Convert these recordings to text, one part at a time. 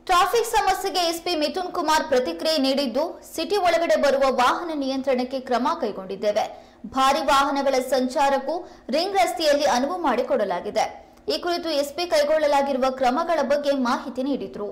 traffic ಸಮಸ್ಯೆಗೆ SP Mithun Kumar ಪ್ರತಿಕ್ರಿಯೆ ನೀಡಿದ್ದು ಸಿಟಿ ಒಳಗಡೆ ಬರುವ ವಾಹನ ನಿಯಂತ್ರಣಕ್ಕೆ ಕ್ರಮ ಕೈಗೊಂಡಿದ್ದೇವೆ ಭಾರಿ ವಾಹನಗಳ ಸಂಚಾರಕ್ಕೂ ರಿಂಗ್ ರಸ್ತೆಯಲ್ಲಿ ಅನುವು ಮಾಡಿಕೊಡಲಾಗಿದೆ ಈ ಕುರಿತು ಎಸ್ಪಿ ಕೈಗೊಳ್ಳಲಾಗಿರುವ ಕ್ರಮಗಳ ಬಗ್ಗೆ ಮಾಹಿತಿ ನೀಡಿದರು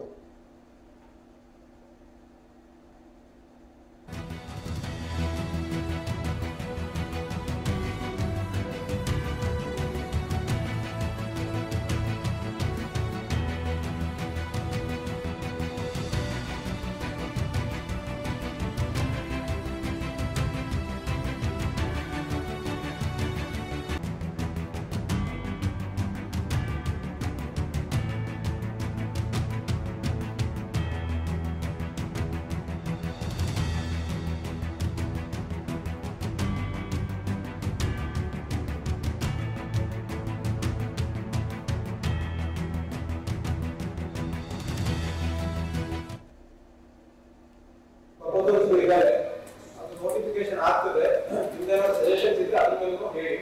ಪ್ರಪೋಸಲ್ಸ್ ಇದ್ದಾರೆ ಅದು ನೋಟಿಫಿಕೇಶನ್ ಆಗ್ತದೆ ನಿಮ್ದೇನಾದ್ರು ಸಜೆಷನ್ಸ್ ಇದ್ರೆ ಅದ್ರ ಮೇಲೂ ಹೇಳಿ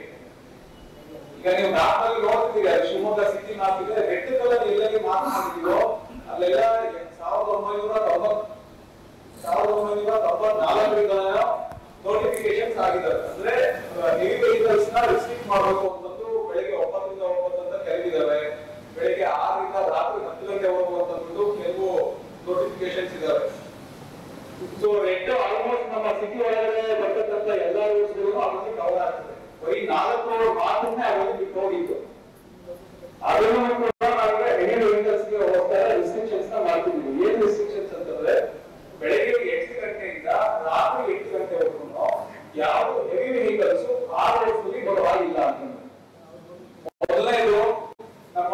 ಈಗ ನೀವು ಮ್ಯಾಪ್ ನಲ್ಲಿ ನೋಡ್ತಿದ್ದೀರಿ ಅದು ಶಿವಮೊಗ್ಗ ಸಿಟಿ ಮ್ಯಾಪ್ ಇದೆ ರೆಡ್ ಕಲರ್ ಎಲ್ಲೆಲ್ಲಿ ಮಾರ್ಕ್ ಮಾಡಿದೀವೋ ಅಲ್ಲೆಲ್ಲ ಸಾವಿರದ ಒಂಬೈನೂರ ತೊಂಬತ್ ಸಾವಿರದ ಒಂಬೈನೂರ ತೊಂಬತ್ನಾಲ್ಕರಿಂದ ನೋಟಿಫಿಕೇಶನ್ಸ್ ಆಗಿದ್ದಾವೆ ಅಂದ್ರೆ ಹೆವಿ ವೆಹಿಕಲ್ಸ್ ನ ರಿಸ್ಟ್ರಿಕ್ಟ್ ಮಾಡಬೇಕು ಅಂತಂದು ಬೆಳಿಗ್ಗೆ ಒಂಬತ್ತರಿಂದ ಒಂಬತ್ತು ಅಂತ ಕರೆದಿದ್ದಾವೆ ಬೆಳಿಗ್ಗೆ ಆರರಿಂದ ರಾತ್ರಿ ಹತ್ತು ಗಂಟೆವರೆಗೂ ಅಂತಂದು ಕೆಲವು ನೋಟಿಫಿಕೇಶನ್ಸ್ ಇದಾವೆ ಸೊ ರೆಡ್ ಆಲ್ಮೋಸ್ಟ್ ನಮ್ಮ ಸಿಟಿ ಒಳಗಡೆ ಬರ್ತಕ್ಕಂಥ ಎಲ್ಲಾ ರೂಟ್ಸ್ಗಳು ಆಲ್ಮೋಸ್ಟ್ ಕವರ್ ಆಗ್ತದೆ ಬರೀ ನಾಲ್ಕು ರೋಡ್ ಮಾತ್ರನೇ ಅವರಿಗೆ ಬಿಟ್ಟು ಹೋಗಿತ್ತು ಅದನ್ನು ಕೂಡ ನಾವೀಗ ಹೆವಿ ವೆಹಿಕಲ್ಸ್ ಗೆ ಹೋಗ್ತಾ ರಿಸ್ಟ್ರಿಕ್ಷನ್ಸ್ ನ ಮಾಡ್ತಿದ್ವಿ ಏನ್ ರಿಸ್ಟ್ರಿಕ್ಷನ್ಸ್ ಅಂತಂದ್ರೆ ಬೆಳಗ್ಗೆ ಎಂಟು ಗಂಟೆಯಿಂದ ರಾತ್ರಿ ಎಂಟು ಗಂಟೆವರೆಗೂ ಯಾವುದು ಹೆವಿ ವೆಹಿಕಲ್ಸ್ ಆ ರೋಡ್ಸ್ ನಲ್ಲಿ ಬರುವ ಹಾಗಿಲ್ಲ ಅಂತಂದ್ರೆ ಮೊದಲನೇದು ನಮ್ಮ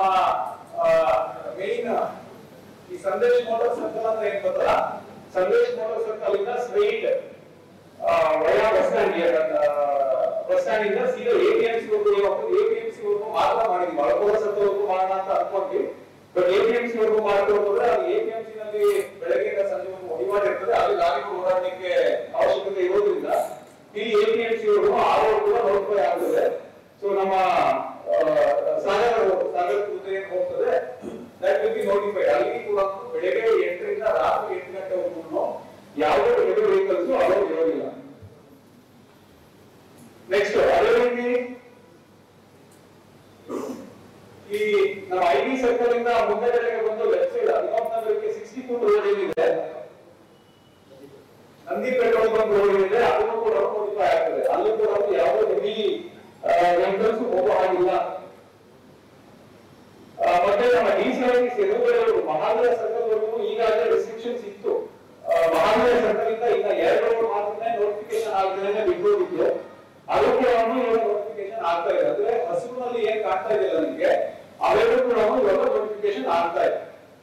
ಮೇನ್ ಈ ಸಂದೇಶ್ ಮೋಟರ್ ಸರ್ಕಲ್ ಅಂದ್ರೆ ಏನ್ ಗೊತ್ತಲ್ಲ ಸಂದೇಶ್ ಮೋಟರ್ ಸರ್ಕಲ್ ಇಂದ straight via bus stand bus stand ಇಂದ ಸೀದಾ ಎಪಿಎಂಸಿ ವರೆಗೂ ಎಪಿಎಂಸಿ ವರೆಗೂ ಮಾತ್ರ ಮಾಡಿದ್ವಿ ಒಳಗೋದ ಸರ್ಕಲ್ ಮಾಡೋಣ ಅಂತ ಅನ್ಕೊಂಡ್ವಿ ಬಟ್ ಎಪಿಎಂಸಿ ವರೆಗೂ ಮಾಡ್ಕೊಂಡು ಹೋದ್ರೆ ಅದು ಎಪಿಎಂಸಿ ನಲ್ಲಿ ಬೆಳಗ್ಗೆಯಿಂದ ಸಂಜೆವರೆಗೂ ವಹಿವಾಟ ಇರ್ತದೆ ಅಲ್ಲಿ ಗಾಡಿಗಳು ಓಡಾಡಲಿಕ್ಕೆ ಅವಶ್ಯಕತೆ ಇರೋದ್ರಿಂದ ಇಲ್ಲಿ ಎಪಿಎಂಸಿ ವರೆಗೂ ಆ ರೋಡ್ ಕೂಡ ನೋಟಿಫೈ ಆಗ್ತದೆ ಸೊ ನಮ್ಮ ಆ, ಸಾಗರ road, ಸಾಗರ ಕುದುರೆ ಏನ್ ಹೋಗ್ತದೆ ದಟ್ ವಿಲ್ ಬಿ ನೋಟಿಫೈಡ್ ಅಲ್ಲಿ ಕೂಡ ಬೆಳಗ್ಗೆ ಎಂಟರಿಂದ ರಾತ್ರಿ ಎಂಟು ಗಂಟೆವರೆಗೂ ಯಾವುದೇ ಹೆವಿ ವೆಹಿಕಲ್ಸ್ ಅಲೋ ಇರೋದಿಲ್ಲ ನೆಕ್ಸ್ಟ್ ಅದೇ ರೀತಿ ಈ ನಮ್ಮ ಐ ಬಿ ಸರ್ಕಲ್ ಇಂದ ಮುಂದೆ ಕಡೆಗೆ ಬಂದು ಲೆಫ್ಟ್ ಸೈಡ್ ಹದಿನೊಂದು ನಗರಕ್ಕೆ ಸಿಕ್ಸ್ಟಿ ಫೂಟ್ ರೋಡ್ ಏನಿದೆ ನಂದಿ ಪೆಟ್ರೋಲ್ ಬಂಕ್ ರೋಡ್ ಏನಿದೆ ಅದನ್ನು ಕೂಡ ನೋಟಿಫೈ ಆಗ್ತದೆ ಅಲ್ಲೂ ಕೂಡ ಯಾವುದೇ ಹೆವಿ ವೆಹಿಕಲ್ಸ್ ಹೋಗೋ ಹಾಗಿಲ್ಲ ಆ, ಮತ್ತೆ ನಮ್ಮ ಡಿಸಿಐಟಿ ಸೆದುಗಳು ಮಹಾನಗರ ಸರ್ಕಲ್ ವರೆಗೂ ಈಗಾಗಲೇ ರೆಸ್ಟ್ರಿಕ್ಷನ್ಸ್ ಇತ್ತು ಆ, ಮಹಾನಗರ ಸರ್ಕಲ್ ಇಂದ ಇನ್ನ ಎರಡು ರೋಡ್ ಮಾತ್ರ ನೋಟಿಫಿಕೇಶನ್ ಆಗದೇ ಬಿಟ್ಟೋಗಿತ್ತು ಅದು ಕೂಡ ನೋಟಿಫಿಕೇಶನ್ ಆಗ್ತಾ ಇದೆ ಅಂದ್ರೆ ಹಸಿರಿನಲ್ಲಿ ಏನ್ ಕಾಣ್ತಾ ಇದೆಯಲ್ಲ ನಿಮಗೆ ಅವೆರಡು ಕೂಡ ಇವಾಗ ನೋಟಿಫಿಕೇಶನ್ ಆಗ್ತಾ ಇದೆ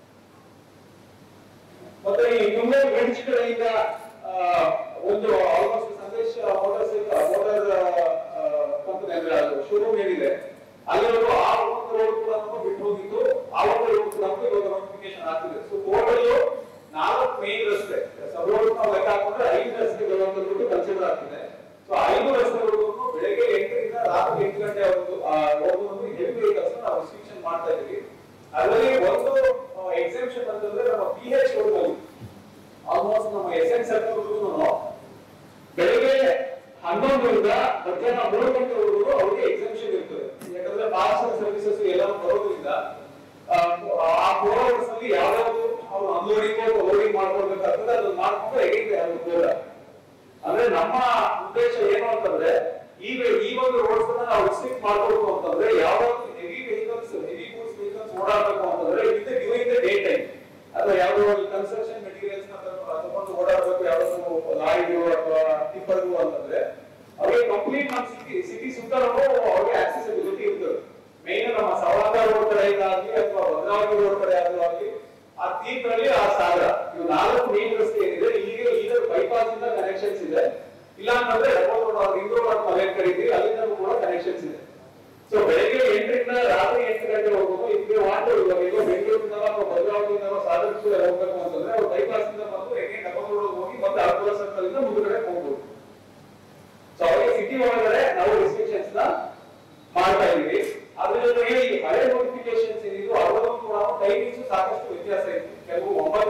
ಮತ್ತೆ ಈ ತುಂಬೆ ಬ್ರಿಡ್ಜ್ ಕಡೆಯಿಂದ ಆ, ಒಂದು almost Sandesh motor cycle motor company ಅಂದ್ರೆ ಅದು ಶೋರೂಮ್ ಏನಿದೆ ಅಲ್ಲಿವರೆಗೂ ಆ ಒಂದು ರೋಡ್ ಕೂಡ ನಮ್ಮ ಬಿಟ್ಟು ಹೋಗಿತ್ತು ಆ ಒಂದು ರೋಡ್ ಕೂಡ ನಮ್ಗೆ ಇವಾಗ ನೋಟಿಫಿಕೇಶನ್ ಆಗ್ತಿದೆ ಸೊ ಟೋಟಲ್ ನಾಲ್ಕು ಮೇನ್ ರಸ್ತೆ ಸಬ್ ರೋಡ್ ನಾವು ಲೆಕ್ಕ ಹಾಕೊಂಡ್ರೆ ಐದು ರಸ್ತೆಗಳು ಅಂತ ಬಿಟ್ಟು ಕನ್ಸಿಡರ್ ಆಗ್ತಿದೆ ಸೊ ಐದು ರಸ್ತೆಗಳು ಬೆಳಗ್ಗೆ ಎಂಟರಿಂದ ರಾತ್ರಿ ಎಂಟು ಗಂಟೆವರೆಗೂ ಒಂದು ಹೆವಿ ವೆಹಿಕಲ್ಸ್ ನಾವು ರಿಸ್ಟ್ರಿಕ್ಷನ್ ಮಾಡ್ತಾ ಇದೀವಿ ಅದರಲ್ಲಿ ಒಂದು ಎಕ್ಸಾಮ್ಷನ್ ಅಂತಂದ್ರೆ ನಮ್ಮ ಪಿ ಎಚ್ ರೋಡ್ ನಲ್ಲಿ ಆಲ್ಮೋಸ್ಟ್ ನಮ್ಮ ಎಸ್ ಎನ್ ಸರ್ಕಲ್ ಬೆಳಿಗ್ಗೆ ಹನ್ನೊಂದರಿಂದ ಮಧ್ಯಾಹ್ನ ಮೂರು ಗಂಟೆವರೆಗೂ ಅವ್ರಿಗೆ ಎಕ್ಸಾಮಿಷನ್ ಇರ್ತದೆ ಯಾಕಂದ್ರೆ ಪಾರ್ಸಲ್ ಸರ್ವಿಸಸ್ ಎಲ್ಲ ಬರೋದ್ರಿಂದ ಆ, ಆ ಫೋರ್ ಅವರ್ಸ್ ಅಲ್ಲಿ ಯಾವ್ಯಾವ್ದು ಅವ್ರು ಅನ್ಲೋಡಿಂಗ್ ಲೋಡಿಂಗ್ ಮಾಡ್ಕೊಳ್ಬೇಕಾಗ್ತದೆ ಅದನ್ನ ಮಾಡ್ಕೊಂಡು ಹೇಗೆ ಅದು ಕೂಡ ಅಂದ್ರೆ ನಮ್ಮ ಉದ್ದೇಶ ಏನು ಅಂತಂದ್ರೆ ಈಗ ಈ ಒಂದು ರೋಡ್ಸ್ ಅನ್ನ ನಾವು ರಿಸ್ಟ್ರಿಕ್ಟ್ ಮಾಡ್ಕೊಳ್ಬೇಕು ಅಂತಂದ್ರೆ ಯಾವ heavy vehicles heavy goods vehicles ಓಡಾಡಬೇಕು ಅಂತಂದ್ರೆ with during the day time ಅಥವಾ ಯಾವ್ದೋ ಕನ್ಸ್ಟ್ರಕ್ಷನ್ ಮೆಟೀರಿಯಲ್ಸ್ ನ ತಗೊಂಡು ಓಡಾಡಬೇಕು ಯಾವ್ದೋ ಲಾರಿಗೂ ಅಥವಾ ಟಿಪ್ಪರ್ಗೂ ಅಂತಂದ್ರೆ ಅವ್ರಿಗೆ ಕಂಪ್ಲೀಟ್ ನಮ್ಮ ಸಿಟಿ ಸಿಟಿ ಸುತ್ತಲೂ ಅವ್ರಿಗೆ ಆಕ್ಸೆಸಿಬಿಲಿಟಿ ಇರ್ತದೆ ಮೇನ್ ನಮ್ಮ ಸವಳಂಗ ರೋಡ್ ಕಡೆಯಿಂದ ಆಗಲಿ ಅಥವಾ ಭದ್ರಾವತಿ ರೋಡ್ ಕಡೆ ಆದ್ರೂ ಆಗಲಿ ಆ ತೀರ್ನಲ್ಲಿ ಆ ಸಾಗರ ಇವು ನಾಲ್ಕು ಮೇನ್ ರಸ್ತೆ ಏನಿದೆ ಇಲ್ಲಿಗೆ ಈಗ ಬೈಪಾಸ್ ಇಂದ ಕನೆಕ್ಷನ್ಸ್ ಇದೆ ಇಲ್ಲ ಅಂತಂದ್ರೆ ಡಬಲ್ ರೋಡ್ ರಿಂಗ್ ರೋಡ್ ಅಂತ ನಾವೇನ್ ಕರಿತೀವಿ ಅಲ್ಲಿಂದ ಕೂಡ ಕನೆಕ್ಷನ್ಸ್ ಇದೆ ಸೊ ಬೆಳಗ್ಗೆ ಎಂಟರಿಂದ ರಾತ್ರಿ ಎಂಟು ಗಂಟೆವರೆಗೂ ಇದ್ರೆ ವಾಟ್ ಇವಾಗ ಈಗ ಬೆಂಗಳೂರಿನಿಂದ ಅಥವಾ ಭದ್ರಾವತಿಯಿಂದ ಸಾಧಕಕ್ಕೆ ಹೋಗ್ಬೇಕು ಅಂತಂದ್ರೆ ಅವ್ರು ಬೈಪಾಸ್ ಇಂದ ಬಂದು ಹೇಗೆ ಡಬಲ್ ರೋಡ್ ಹೋಗಿ ಮತ್ತೆ ಅರ್ಪುರ ಸರ್ಕಲ್ ಇಂದ ಮುಂದ್ಗಡೆ ಹೋಗ್ಬೋದು ಸೊ ಅವ್ರಿಗೆ ಸಿಟಿ ಒಳಗಡೆ ನಾವು ರೆಸ್ಟ್ರಿಕ್ಷನ್ಸ್ ನ ಮಾಡ್ತಾ ಇದೀವಿ ಅದ್ರ ಜೊತೆಗೆ ಈ ಹಳೆ ನೋಟಿಫಿಕೇಶನ್ಸ್ ಏನಿದ್ರು ಅದರಲ್ಲೂ ಕೂಡ ಟೈಮಿಂಗ್ಸ್ ಸಾಕಷ್ಟು ವ್ಯತ್ಯಾಸ ಇತ್ತು ಕೆಲವು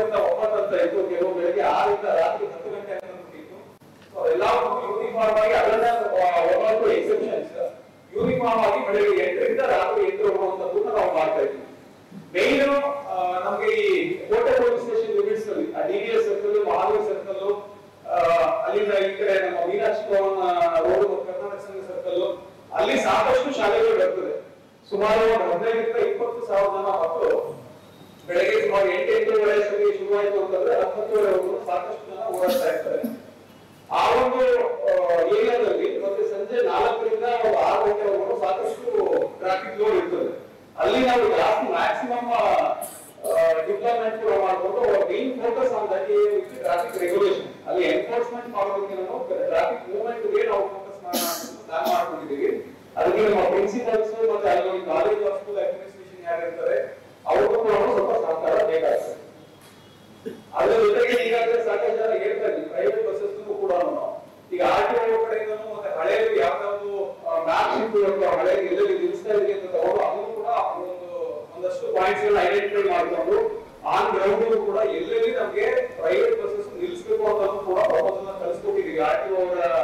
ಒಂಬತ್ತರಿಂದ ಒಂಬತ್ತು ಅಂತ ಇತ್ತು ಕೆಲವು ಬೆಳಗ್ಗೆ ಆರರಿಂದ ರಾತ್ರಿ ಹತ್ತು ಗಂಟೆ ಅಂತ ಇತ್ತು ಸೊ ಎಲ್ಲವೂ ಯೂನಿಫಾರ್ಮ್ ಆಗಿ ಅದನ್ನ ಒಂಬತ್ತು ಎಕ್ಸೆಪ್ಷನ್ಸ್ ಯೂನಿಫಾರ್ಮ್ ಆಗಿ ಬೆಳಗ್ಗೆ ಎಂಟರಿಂದ ರಾತ್ರಿ ಎಂಟು ಹೋಗುವಂತದ್ದನ್ನ ನಾವು ಮಾಡ್ತಾ ಇದ್ವಿ ಮೇನ್ ನಮಗೆ ಈ ಕೋಟೆ ಪೊಲೀಸ್ ಸ್ಟೇಷನ್ ಲಿಮಿಟ್ಸ್ ಅಲ್ಲಿ ಡಿಡಿಎಸ್ ಸರ್ಕಲ್ ಮಹಾವೀರ್ ಸರ್ಕಲ್ ಅಲ್ಲಿಂದ ಈ ಕಡೆ ನಮ್ಮ ಮೀನಾಕ್ಷಿ ಭವನ್ ರೋಡ್ ಕರ್ನಾಟಕ ಸಂಘ ಸರ್ಕಲ್ ಅಲ್ಲಿ ಸಾಕಷ್ಟು ಶಾಲೆಗಳು ಬರ್ತದೆ ಸುಮಾರು ಒಂದು ಹದಿನೈದರಿಂದ ಇಪ್ಪತ್ತು ಸಾವಿರ ಜನ ಮಕ್ಕಳು ಬೆಳಗ್ಗೆ ಸುಮಾರು ಎಂಟು ಎಂಟೂವರೆ ಅಷ್ಟೊತ್ತಿಗೆ ಶುರುವಾಯಿತು ಅಂತಂದ್ರೆ ಹತ್ತೊಂಬತ್ತುವರೆವರೆಗೂ ಸಾಕಷ್ಟು ಜನ ಓಡಾಡ್ತಾ ಇರ್ತಾರೆ ಆ ಒಂದು ಏರಿಯಾದಲ್ಲಿ ಮತ್ತೆ ಸಂಜೆ ನಾಲ್ಕರಿಂದ ಒಂದು ಆರು ಗಂಟೆವರೆಗೂ ಸಾಕಷ್ಟು ಟ್ರಾಫಿಕ್ ಲೋಡ್ ಇರ್ತದೆ ಅಲ್ಲಿ ನಾವು ಜಾಸ್ತಿ ಮ್ಯಾಕ್ಸಿಮಮ್ ಡಿಪ್ಲಾಯ್ಮೆಂಟ್ ಕೂಡ ಮಾಡಿಕೊಂಡು main focus on that traffic regulation ಅಲ್ಲಿ ಎನ್ಫೋರ್ಸ್ಮೆಂಟ್ ಮಾಡೋದಕ್ಕೆ ನಾವು ಟ್ರಾಫಿಕ್ ಮೂವ್ಮೆಂಟ್ ಗೆ ನಾವು ಫೋಕಸ್ ಮಾಡೋಣ ಅಂತ ಪ್ಲಾನ್ ಮಾಡ್ಕೊಂಡಿದ್ದೀವಿ ಅದಕ್ಕೆ ನಮ್ಮ ಪ್ರಿನ್ಸಿಪಲ್ಸ್ ಮತ್ತೆ ಅಲ್ಲಿ ಕಾಲೇಜ್ ಸ್ಕೂಲ್ ಅಡ್ಮಿನಿಸ್ಟ್ರೇಷನ್ ಯಾರು ಇರ್ತಾರೆ ಅವ್ರಿಗೂ ಕೂಡ ಸ್ವಲ್ಪ ಸಹಕಾರ ಬೇಕಾಗ್ತದೆ ಅದ್ರ ಜೊತೆಗೆ ಈಗಾಗಲೇ ಸಾಕಷ್ಟು ಜನ ಹೇಳ್ತಾ ಇದ್ವಿ ಪ್ರೈವೇಟ್ ಬಸ್ಸಸ್ ಕೂಡ ಈಗ ಆರ್ ಟಿ ಒ ಕಡೆಯಿಂದನೂ ಮತ್ತೆ ಹಳೆಯದು ಯಾವ್ದಾದ್ರು ಮ್ಯಾಪ್ ಶೀಟ್ ಹಳೆಯದು ಎಲ್ಲೆಲ್ಲಿ ನಿಲ್ಲಿಸ್ತಾ ಇದೀವಿ ಅಂತ ತಗೊಂಡು ಅದನ್ನು ಕೂಡ ಒಂದು ಒಂದಷ್ಟು ಪಾಯಿಂಟ್ಸ್ ಗಳನ್ನ ಐಡೆಂಟಿಫೈ ಮಾಡಿಕೊಂಡು ಆನ್ ಗ್ರೌಂಡ್ ಕೂಡ ಎಲ್ಲೆಲ್ಲಿ ನಮಗೆ ಪ್ರೈವೇಟ್ ಬಸ್ಸಸ್ ನಿಲ್ಲಿಸಬೇಕು ಅಂತ ಕೂಡ ಪ್ರಪೋಸಲ್ ಕಳಿಸ್ಕೊಟ್ಟಿದೀವಿ ಆರ್ ಟಿ ಒ